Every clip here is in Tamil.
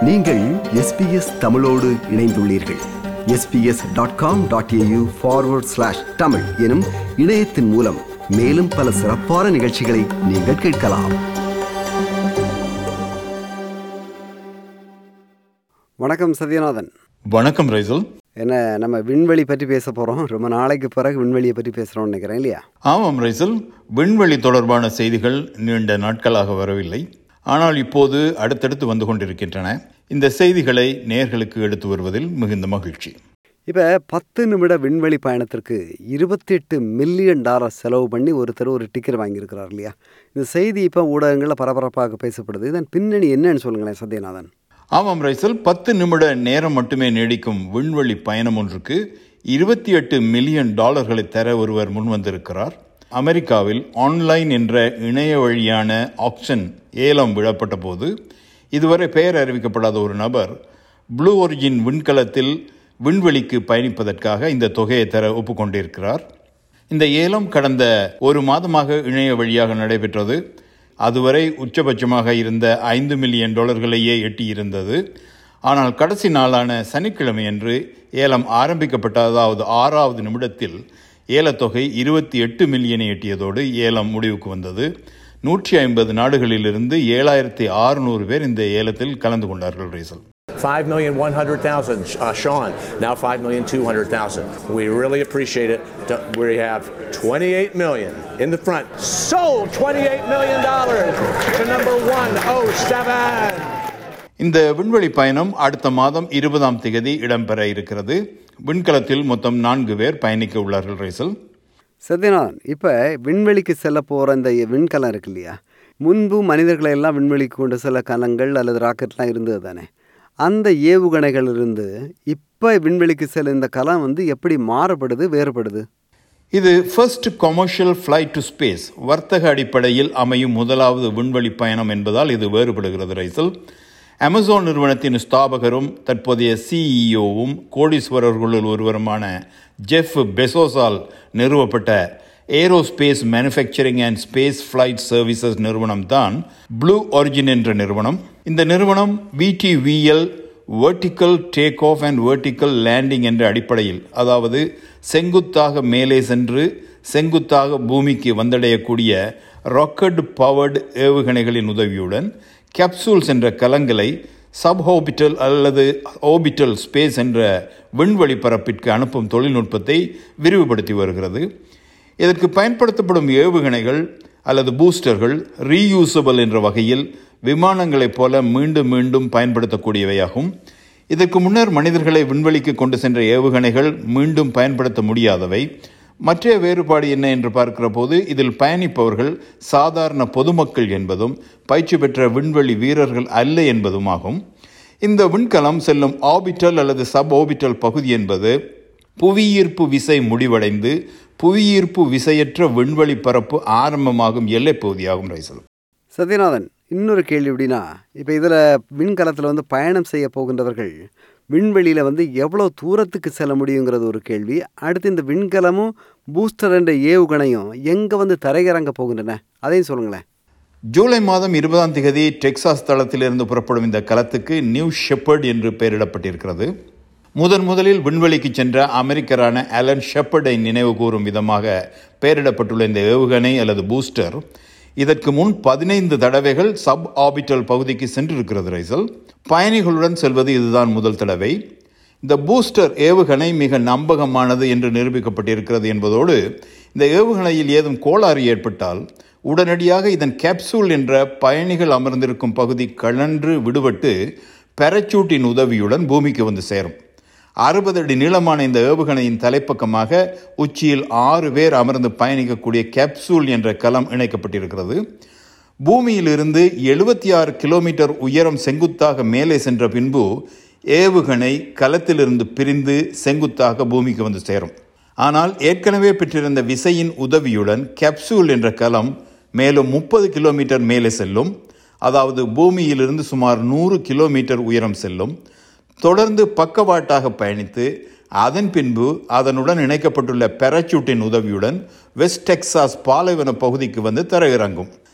நீங்கள் எஸ்பிஎஸ் தமிழோடு இணைந்துள்ளீர்கள் SBS dot com dot AU forward slash Tamil எனும் இணையத்தின் மூலம் மேலும் பல சிறப்பான நிகழ்ச்சிகளை நீங்கள் கேட்கலாம் வணக்கம் சத்யநாதன் வணக்கம் ரைசல் என்ன நம்ம விண்வெளி பற்றி பேச போகிறோம் ரொம்ப நாளைக்கு பிறகு விண்வெளியை பற்றி பேசுகிறோம்னு நினைக்கிறேன் இல்லையா ஆமாம் ரைசல் விண்வெளி தொடர்பான செய்திகள் நீண்ட நாட்களாக வரவில்லை ஆனால் இப்போது அடுத்தடுத்து வந்து கொண்டிருக்கின்றன இந்த செய்திகளை நேர்களுக்கு எடுத்து வருவதில் மிகுந்த மகிழ்ச்சி இப்போ பத்து நிமிட விண்வெளி பயணத்திற்கு இருபத்தி எட்டு மில்லியன் டாலர் செலவு பண்ணி ஒருத்தர் ஒரு டிக்கெட் வாங்கியிருக்கிறார் இல்லையா இந்த செய்தி இப்போ ஊடகங்களில் பரபரப்பாக பேசப்படுது இதன் பின்னணி என்னன்னு சொல்லுங்களேன் சத்யநாதன் ஆமாம் ரைசல் பத்து நிமிட நேரம் மட்டுமே நீடிக்கும் விண்வெளி பயணம் ஒன்றுக்கு இருபத்தி எட்டு மில்லியன் டாலர்களை தர ஒருவர் முன்வந்திருக்கிறார் அமெரிக்காவில் ஆன்லைன் என்ற இணைய வழியான ஆப்ஷன் ஏலம் விடப்பட்ட போது இதுவரை பெயர் அறிவிக்கப்படாத ஒரு நபர் ப்ளூ ஒரிஜின் விண்கலத்தில் விண்வெளிக்கு பயணிப்பதற்காக இந்த தொகையை தர ஒப்புக்கொண்டிருக்கிறார் இந்த ஏலம் கடந்த ஒரு மாதமாக இணைய வழியாக நடைபெற்றது அதுவரை உச்சபட்சமாக இருந்த ஐந்து மில்லியன் டாலர்களையே எட்டியிருந்தது ஆனால் கடைசி நாளான சனிக்கிழமையன்று ஏலம் ஆரம்பிக்கப்பட்ட அதாவது ஆறாவது நிமிடத்தில் ஏலத்தொகை இருபத்தி எட்டு மில்லியனை எட்டியதோடு ஏலம் முடிவுக்கு வந்தது நூற்றி ஐம்பது நாடுகளிலிருந்து ஏழாயிரத்தி அறுநூறு பேர் இந்த ஏலத்தில் கலந்து கொண்டார்கள் ரேசல் 5,100,000, uh, Sean, now 5,200,000. We really appreciate it. Don't- We have 28 million in the front. Sold $28 million to number 107. இந்த விண்வெளி பயணம் அடுத்த மாதம் இருபதாம் தேதி இடம்பெற இருக்கிறது விண்கலத்தில் மொத்தம் நான்கு பேர் பயணிக்க உள்ளார்கள் ரேசல் சத்யநாதன் இப்போ விண்வெளிக்கு செல்ல போகிற இந்த விண்கலம் இருக்கு இல்லையா முன்பு மனிதர்களை எல்லாம் விண்வெளிக்கு கொண்டு செல்ல கலங்கள் அல்லது ராக்கெட்லாம் இருந்தது தானே அந்த ஏவுகணைகள் இருந்து இப்போ விண்வெளிக்கு செல்ல இந்த கலம் வந்து எப்படி மாறுபடுது வேறுபடுது இது first commercial flight to space வர்த்தக அடிப்படையில் அமையும் முதலாவது விண்வெளி பயணம் என்பதால் இது வேறுபடுகிறது ரைசல் அமேசான் நிறுவனத்தின் ஸ்தாபகரும் தற்போதைய சிஇஓவும் கோடீஸ்வரர்களுள் ஒருவருமான ஜெஃப் பெசோஸால் நிறுவப்பட்ட aerospace manufacturing and space flight services நிறுவனம் தான் ப்ளூ ஒரிஜின் என்ற நிறுவனம் இந்த நிறுவனம் VTVL vertical take off and vertical landing என்ற அடிப்படையில் அதாவது செங்குத்தாக மேலே சென்று செங்குத்தாக பூமிக்கு வந்தடையக்கூடிய ராக்கெட் பவர்டு ஏவுகணைகளின் உதவியுடன் கேப்சூல்ஸ் என்ற கலங்களை சப்ஹோபிட்டல் அல்லது ஓபிட்டல் ஸ்பேஸ் என்ற விண்வெளி பரப்பிற்கு அனுப்பும் தொழில்நுட்பத்தை விரிவுபடுத்தி வருகிறது இதற்கு பயன்படுத்தப்படும் ஏவுகணைகள் அல்லது பூஸ்டர்கள் ரீயூசபிள் என்ற வகையில் விமானங்களைப் போல மீண்டும் மீண்டும் பயன்படுத்தக்கூடியவையாகும் இதற்கு முன்னர் மனிதர்களை விண்வெளிக்கு கொண்டு சென்ற ஏவுகணைகள் மீண்டும் பயன்படுத்த முடியாதவை மற்ற வேறுபாடு என்ன என்று பார்க்கிற போது இதில் பயணிப்பவர்கள் சாதாரண பொதுமக்கள் என்பதும் பயிற்சி பெற்ற விண்வெளி வீரர்கள் அல்ல என்பதுமாகும் இந்த விண்கலம் செல்லும் ஆபிட்டல் அல்லது சப் ஆபிட்டல் பகுதி என்பது புவியீர்ப்பு விசை முடிவடைந்து புவியீர்ப்பு விசையற்ற விண்வெளி பரப்பு ஆரம்பமாகும் எல்லைப் பகுதியாகும் ரைசல் சத்யநாதன் இன்னொரு கேள்வி எப்படின்னா இப்போ இதில் விண்கலத்தில் வந்து பயணம் செய்ய போகின்றவர்கள் விண்வெளியில் வந்து எவ்வளோ தூரத்துக்கு செல்ல முடியுங்கிறது ஒரு கேள்வி அடுத்து இந்த விண்கலமும் பூஸ்டர் என்ற ஏவுகணையும் எங்கே வந்து தரையிறங்க போகின்றன அதையும் சொல்லுங்களேன் ஜூலை மாதம் இருபதாம் தேதி டெக்சாஸ் தளத்திலிருந்து புறப்படும் இந்த கலத்துக்கு நியூ ஷெப்பர்ட் என்று பெயரிடப்பட்டிருக்கிறது முதன் முதலில் விண்வெளிக்கு சென்ற அமெரிக்கரான அலன் ஷெப்பர்டை நினைவு கூறும் விதமாக பெயரிடப்பட்டுள்ள இந்த ஏவுகணை அல்லது பூஸ்டர் இதற்கு முன் பதினைந்து தடவைகள் சப் ஆபிட்டல் பகுதிக்கு சென்றிருக்கிறது ரைசல் பயணிகளுடன் செல்வது இதுதான் முதல் தடவை இந்த பூஸ்டர் ஏவுகணை மிக நம்பகமானது என்று நிரூபிக்கப்பட்டிருக்கிறது என்பதோடு இந்த ஏவுகணையில் ஏதும் கோளாறு ஏற்பட்டால் உடனடியாக இதன் கேப்சூல் என்ற பயணிகள் அமர்ந்திருக்கும் பகுதி கழன்று விடுபட்டு பெரச்சூட்டின் உதவியுடன் பூமிக்கு வந்து சேரும் அறுபது அடி நீளமான இந்த ஏவுகணையின் தலைப்பக்கமாக உச்சியில் ஆறு பேர் அமர்ந்து பயணிக்கக்கூடிய கேப்சூல் என்ற கலம் இணைக்கப்பட்டிருக்கிறது பூமியிலிருந்து எழுபத்தி ஆறு கிலோமீட்டர் உயரம் செங்குத்தாக மேலே சென்ற பின்பு ஏவுகணை கலத்திலிருந்து பிரிந்து செங்குத்தாக பூமிக்கு வந்து சேரும் ஆனால் ஏற்கனவே பெற்றிருந்த விசையின் உதவியுடன் கேப்சூல் என்ற கலம் மேலும் முப்பது கிலோமீட்டர் மேலே செல்லும் அதாவது பூமியிலிருந்து சுமார் நூறு கிலோமீட்டர் உயரம் செல்லும் தொடர்ந்து பக்கவாட்டாக பயணித்து அதன் பின்பு அதனுடன் இணைக்கப்பட்டுள்ள பெரச்சூட்டின் உதவியுடன் வெஸ்ட் டெக்சாஸ் பாலைவன பகுதிக்கு வந்து தரையிறங்கும்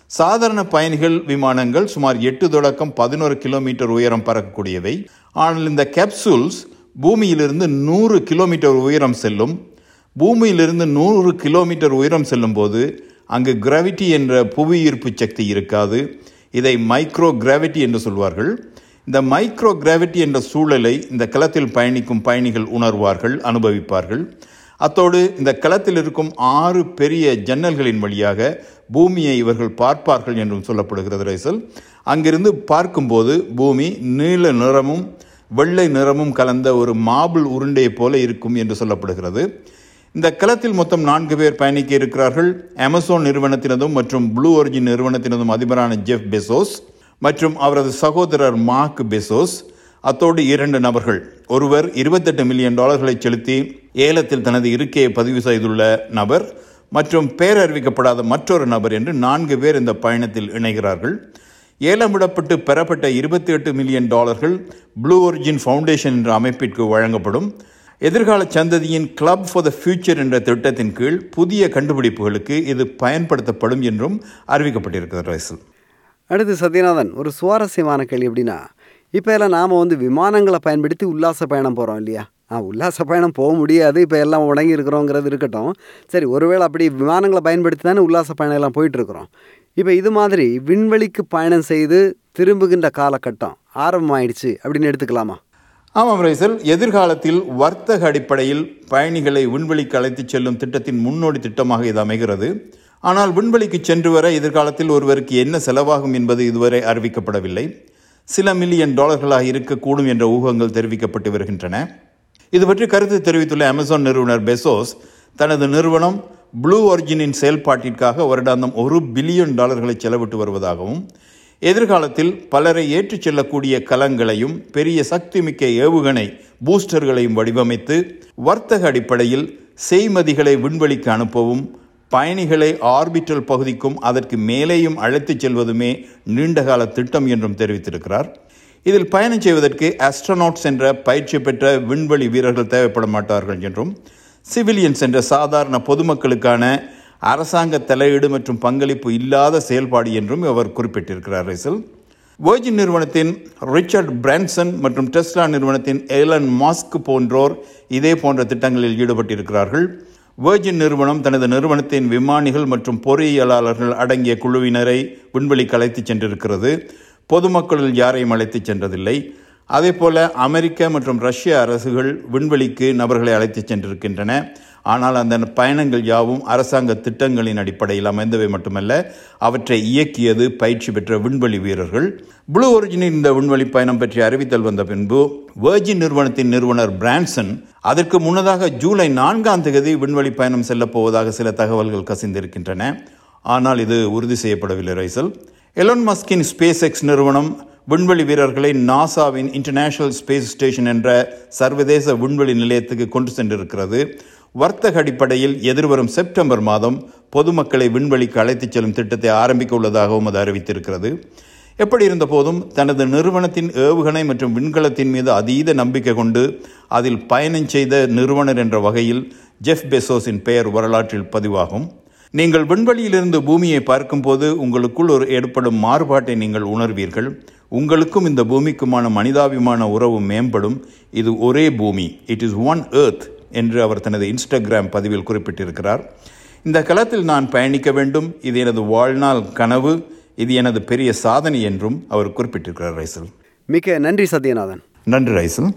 சாதாரண பயணிகள் விமானங்கள் சுமார் எட்டு தொடக்கம் பதினோரு கிலோமீட்டர் உயரம் பறக்கக்கூடியவை ஆனால் இந்த கேப்சூல்ஸ் பூமியிலிருந்து நூறு கிலோமீட்டர் உயரம் செல்லும் பூமியிலிருந்து நூறு கிலோமீட்டர் உயரம் செல்லும்போது அங்கு கிராவிட்டி என்ற புவியீர்ப்பு சக்தி இருக்காது இதை மைக்ரோ கிராவிட்டி என்று சொல்வார்கள் இந்த மைக்ரோ கிராவிட்டி என்ற சூழலை இந்த களத்தில் பயணிக்கும் பயணிகள் உணர்வார்கள் அனுபவிப்பார்கள் அத்தோடு இந்த களத்தில் இருக்கும் ஆறு பெரிய ஜன்னல்களின் வழியாக பூமியை இவர்கள் பார்ப்பார்கள் என்றும் சொல்லப்படுகிறது ரைசல் அங்கிருந்து பார்க்கும்போது பூமி நீல நிறமும் வெள்ளை நிறமும் கலந்த ஒரு மாபிள் உருண்டையை போல இருக்கும் என்று சொல்லப்படுகிறது இந்த களத்தில் மொத்தம் நான்கு பேர் பயணிக்க இருக்கிறார்கள் அமேசான் நிறுவனத்தினதும் மற்றும் ப்ளூ ஒரிஜின் நிறுவனத்தினதும் அதிபரான ஜெஃப் பெசோஸ் மற்றும் அவரது சகோதரர் மார்க் பெசோஸ் அத்தோடு இரண்டு நபர்கள் ஒருவர் இருபத்தெட்டு மில்லியன் டாலர்களை செலுத்தி ஏலத்தில் தனது இருக்கையை பதிவு செய்துள்ள நபர் மற்றும் பெயர் அறிவிக்கப்படாத மற்றொரு நபர் என்று நான்கு பேர் இந்த பயணத்தில் இணைகிறார்கள் ஏலமிடப்பட்டு பெறப்பட்ட இருபத்தி எட்டு மில்லியன் டாலர்கள் ப்ளூ ஒரிஜின் ஃபவுண்டேஷன் என்ற அமைப்பிற்கு வழங்கப்படும் எதிர்கால சந்ததியின் கிளப் ஃபார் த ஃபியூச்சர் என்ற திட்டத்தின் கீழ் புதிய கண்டுபிடிப்புகளுக்கு இது பயன்படுத்தப்படும் என்றும் அறிவிக்கப்பட்டிருக்கிறது ரைசல் அடுத்து சத்யநாதன் ஒரு சுவாரஸ்யமான கேள்வி எப்படின்னா இப்போ எல்லாம் நாம் வந்து விமானங்களை பயன்படுத்தி உல்லாச பயணம் போகிறோம் இல்லையா ஆ உல்லாச பயணம் போக முடியாது இப்போ எல்லாம் உடங்கி இருக்கிறோங்கிறது இருக்கட்டும் சரி ஒருவேளை அப்படி விமானங்களை பயன்படுத்தி தானே உல்லாச பயணம் எல்லாம் போயிட்டுருக்குறோம் இப்போ இது மாதிரி விண்வெளிக்கு பயணம் செய்து திரும்புகின்ற காலகட்டம் ஆரம்பமாயிடுச்சு அப்படின்னு எடுத்துக்கலாமா ஆமாம் ரைசல் எதிர்காலத்தில் வர்த்தக அடிப்படையில் பயணிகளை விண்வெளிக்கு அழைத்துச் செல்லும் திட்டத்தின் முன்னோடி திட்டமாக இது அமைகிறது ஆனால் விண்வெளிக்கு சென்று வர எதிர்காலத்தில் ஒருவருக்கு என்ன செலவாகும் என்பது இதுவரை அறிவிக்கப்படவில்லை சில மில்லியன் டாலர்களாக இருக்கக்கூடும் என்ற ஊகங்கள் தெரிவிக்கப்பட்டு வருகின்றன இது பற்றி கருத்து தெரிவித்துள்ள அமேசான் நிறுவனர் பெசோஸ் தனது நிறுவனம் ப்ளூ ஒரிஜினின் செயல்பாட்டிற்காக வருடாந்தம் ஒரு பில்லியன் டாலர்களை செலவிட்டு வருவதாகவும் எதிர்காலத்தில் பலரை ஏற்றிச் செல்லக்கூடிய கலங்களையும் பெரிய சக்திமிக்க ஏவுகணை பூஸ்டர்களையும் வடிவமைத்து வர்த்தக அடிப்படையில் செய்மதிகளை விண்வெளிக்கு அனுப்பவும் பயணிகளை ஆர்பிட்டல் பகுதிக்கும் அதற்கு மேலேயும் அழைத்துச் செல்வதுமே நீண்டகால திட்டம் என்றும் தெரிவித்திருக்கிறார் இதில் பயணம் செய்வதற்கு ஆஸ்ட்ரோநாட்ஸ் என்ற பயிற்சி பெற்ற விண்வெளி வீரர்கள் தேவைப்பட மாட்டார்கள் என்றும் சிவிலியன்ஸ் என்ற சாதாரண பொதுமக்களுக்கான அரசாங்க தலையீடு மற்றும் பங்களிப்பு இல்லாத செயல்பாடு என்றும் அவர் குறிப்பிட்டிருக்கிறார் ரைசல் வேர்ஜின் நிறுவனத்தின் ரிச்சர்ட் பிரான்சன் மற்றும் டெஸ்லா நிறுவனத்தின் ஏலன் மாஸ்க் போன்றோர் இதே போன்ற திட்டங்களில் ஈடுபட்டிருக்கிறார்கள் வேர்ஜின் நிறுவனம் தனது நிறுவனத்தின் விமானிகள் மற்றும் பொறியியலாளர்கள் அடங்கிய குழுவினரை விண்வெளிக்கு அழைத்துச் சென்றிருக்கிறது பொதுமக்களில் யாரையும் அழைத்துச் சென்றதில்லை அதேபோல அமெரிக்க மற்றும் ரஷ்ய அரசுகள் விண்வெளிக்கு நபர்களை அழைத்துச் சென்றிருக்கின்றன ஆனால் அந்த பயணங்கள் யாவும் அரசாங்க திட்டங்களின் அடிப்படையில் அமைந்தவை மட்டுமல்ல அவற்றை இயக்கியது பயிற்சி பெற்ற விண்வெளி வீரர்கள் ப்ளூ ஒரிஜினின் இந்த விண்வெளி பயணம் பற்றி அறிவித்தல் வந்த பின்பு வேர்ஜின் நிறுவனத்தின் நிறுவனர் பிரான்சன் அதற்கு முன்னதாக ஜூலை நான்காம் தேதி விண்வெளி பயணம் செல்லப் போவதாக சில தகவல்கள் கசிந்திருக்கின்றன ஆனால் இது உறுதி செய்யப்படவில்லை ரைசல் எலோன் மஸ்கின் ஸ்பேஸ் எக்ஸ் நிறுவனம் விண்வெளி வீரர்களை நாசாவின் இன்டர்நேஷனல் ஸ்பேஸ் ஸ்டேஷன் என்ற சர்வதேச விண்வெளி நிலையத்துக்கு கொண்டு சென்றிருக்கிறது வர்த்தக அடிப்படையில் எதிர்வரும் செப்டம்பர் மாதம் பொதுமக்களை விண்வெளிக்கு அழைத்துச் செல்லும் திட்டத்தை ஆரம்பிக்க உள்ளதாகவும் அது அறிவித்திருக்கிறது எப்படி இருந்த போதும் தனது நிறுவனத்தின் ஏவுகணை மற்றும் விண்கலத்தின் மீது அதீத நம்பிக்கை கொண்டு அதில் பயணம் செய்த நிறுவனர் என்ற வகையில் ஜெஃப் பெசோஸின் பெயர் வரலாற்றில் பதிவாகும் நீங்கள் விண்வெளியிலிருந்து பூமியை பார்க்கும்போது உங்களுக்குள் ஒரு ஏற்படும் மாறுபாட்டை நீங்கள் உணர்வீர்கள் உங்களுக்கும் இந்த பூமிக்குமான மனிதாபிமான உறவு மேம்படும் இது ஒரே பூமி இட் இஸ் ஒன் எர்த் என்று அவர் தனது இன்ஸ்டாகிராம் பதிவில் குறிப்பிட்டிருக்கிறார் இந்த களத்தில் நான் பயணிக்க வேண்டும் இது எனது வாழ்நாள் கனவு இது எனது பெரிய சாதனை என்றும் அவர் குறிப்பிட்டிருக்கிறார் ரைசல் மிக்க நன்றி சத்யநாதன் நன்றி ரைசல்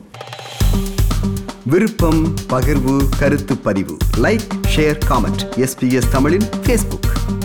விருப்பம் பகிர்வு கருத்து பதிவு லைக் ஷேர் காமெண்ட் எஸ்பிஎஸ் தமிழின் ஃபேஸ்புக்